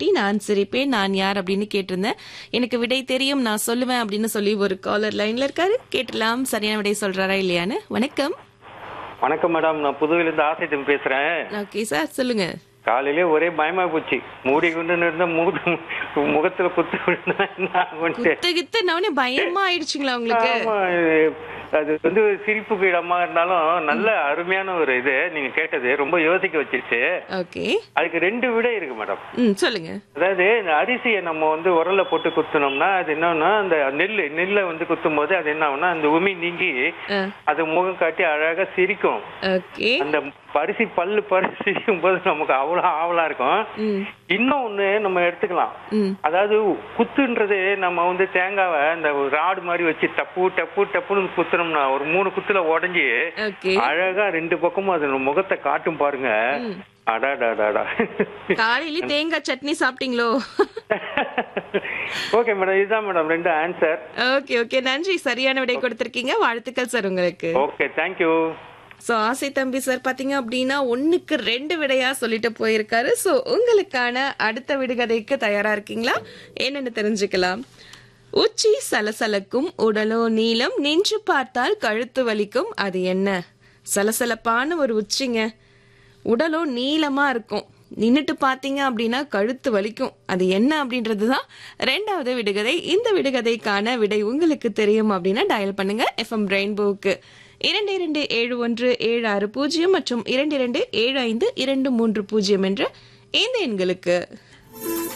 காட்டி நான் சிரிப்பேன் நான் யார் அப்படின்னு கேட்டிருந்தேன் எனக்கு விடை தெரியும் நான் சொல்லுவேன் அப்படின்னு சொல்லி ஒரு காலர் லைன்ல இருக்காரு கேட்டலாம் சரியான விடை சொல்றாரா இல்லையான்னு வணக்கம் வணக்கம் மேடம் நான் புதுவையிலிருந்து ஆசை தம்பி பேசுறேன் ஓகே சார் சொல்லுங்க காலையிலே ஒரே பயமா போச்சு மூடி கொண்டு இருந்த முக முகத்துல குத்து விழுந்தா என்ன ஆகும்ட்டு குத்து கித்து பயமா ஆயிடுச்சுங்களா உங்களுக்கு ஆமா, இது- அது வந்து சிரிப்புக்கு இடமா இருந்தாலும் நல்ல அருமையான ஒரு இது நீங்க கேட்டது ரொம்ப யோசிக்க வச்சிருச்சு ஓகே அதுக்கு ரெண்டு விடை இருக்கு மேடம் ம் சொல்லுங்க அதாவது இந்த அரிசியை நம்ம வந்து உரல்ல போட்டு குத்துனோம்னா அது என்னன்னா அந்த நெல் நெல்லை வந்து குத்தும் போது அது என்ன ஆகும்னா அந்த உமி நீங்கி ஆ, அது முகம் காட்டி அழகா சிரிக்கும் ஓகே அந்த பரிசி பல்லு பரிசி சிரிக்கும் போது நமக்கு அவ்வளவு ஆவலா இருக்கும் ம் இன்னும் ஒண்ணு நம்ம எடுத்துக்கலாம் ம் அதாவது குத்துன்றது நம்ம வந்து தேங்காவை இந்த ராடு மாதிரி வச்சு டப்பு டப்பு டப்புன்னு குத்துனோம்னா ஒரு மூணு குத்துல உடைஞ்சி ஓகே அழகா ரெண்டு பக்கமும் அது முகத்தை காட்டும் பாருங்க அடாடாடாடா காலையில தேங்காய் சட்னி சாப்பிட்டீங்களோ ஓகே மேடம் இதுதான் மேடம் ரெண்டு ஆன்சர் ஓகே ஓகே நன்றி சரியான விடை கொடுத்திருக்கீங்க வாழ்த்துக்கள் சார் உங்களுக்கு ஓகே தேங்க்யூ சோ ஆசை தம்பி சார் பாத்தீங்க அப்படின்னா ஒண்ணுக்கு ரெண்டு விடையா சொல்லிட்டு போயிருக்காரு சோ உங்களுக்கான அடுத்த விடுகதைக்கு தயாரா இருக்கீங்களா என்னன்னு தெரிஞ்சுக்கலாம் உச்சி சலசலக்கும் உடலோ நீளம் நின்று பார்த்தால் கழுத்து வலிக்கும் அது என்ன சலசலப்பான ஒரு உச்சிங்க உடலோ நீளமா இருக்கும் நின்னுட்டு பாத்தீங்க அப்படின்னா கழுத்து வலிக்கும் அது என்ன அப்படின்றது தான் ரெண்டாவது விடுகதை இந்த விடுகதைக்கான விடை உங்களுக்கு தெரியும் அப்படின்னா டயல் பண்ணுங்க எஃப்எம் ரெயின்போவுக்கு இரண்டு இரண்டு ஏழு ஒன்று ஏழு ஆறு பூஜ்ஜியம் மற்றும் இரண்டு இரண்டு ஏழு ஐந்து இரண்டு மூன்று பூஜ்ஜியம் என்ற இந்த எண்களுக்கு